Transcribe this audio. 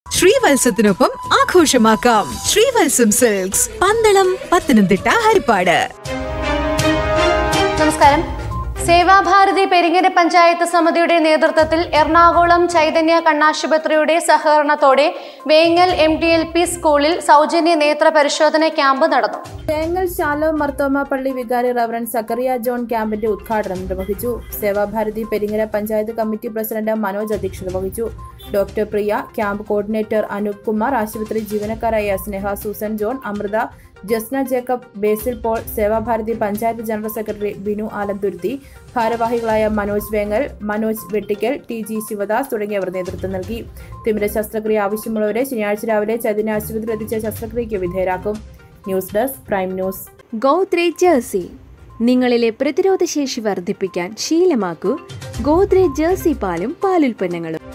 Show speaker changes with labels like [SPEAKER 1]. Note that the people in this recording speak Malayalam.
[SPEAKER 1] ശ്രീവത്സത്തിനൊപ്പം ആഘോഷമാക്കാം ശ്രീവത്സം സിൽക്സ് പന്തളം പത്തനംതിട്ട ഹരിപ്പാട്
[SPEAKER 2] നമസ്കാരം സേവാഭാരതി പെരിങ്ങര പഞ്ചായത്ത് സമിതിയുടെ നേതൃത്വത്തിൽ എറണാകുളം ചൈതന്യ കണ്ണാശുപത്രിയുടെ സഹകരണത്തോടെ Vengal M D L P സ്കൂളിൽ സൗജന്യ നേത്ര പരിശോധന ക്യാമ്പ് നടന്നു
[SPEAKER 3] തേങ്ങൽ ശാലോ മർത്തോമ പള്ളി വികാരി റവറൻ സക്കറിയ ജോൺ ക്യാമ്പിന്റെ ഉദ്ഘാടനം നിർവഹിച്ചു സേവാഭാരതി പെരിങ്ങര പഞ്ചായത്ത് കമ്മിറ്റി പ്രസിഡന്റ് മനോജ് അധ്യക്ഷത വഹിച്ചു doctor Priya camp coordinator Anoop Kumar ആശുപത്രി ജീവനക്കാരായ Sneha Susan John Amritha Jasna Jacob Basil Paul Sevabharathi panchayat general secretary Binu Alanthuruthy ഭാരവാഹികളായ മനോജ് വേങ്ങൽ മനോജ് വെട്ടിക്കൽ ടി ജി ശിവദാസ് തുടങ്ങിയവർ നേതൃത്വം നൽകി തിമിര ശസ്ത്രക്രിയ ആവശ്യമുള്ളവരെ ശനിയാഴ്ച രാവിലെ ചൈതന്യ ആശുപത്രിയിൽ എത്തിച്ച ശസ്ത്രക്രിയയ്ക്ക് വിധേയരാക്കും news desk prime news
[SPEAKER 4] Godrej Jersey നിങ്ങളിലെ പ്രതിരോധശേഷി വർദ്ധിപ്പിക്കാൻ ശീലമാക്കൂ ഗോദ്രേജ് ജേഴ്സി പാലും പാലുൽപ്പന്നങ്ങളും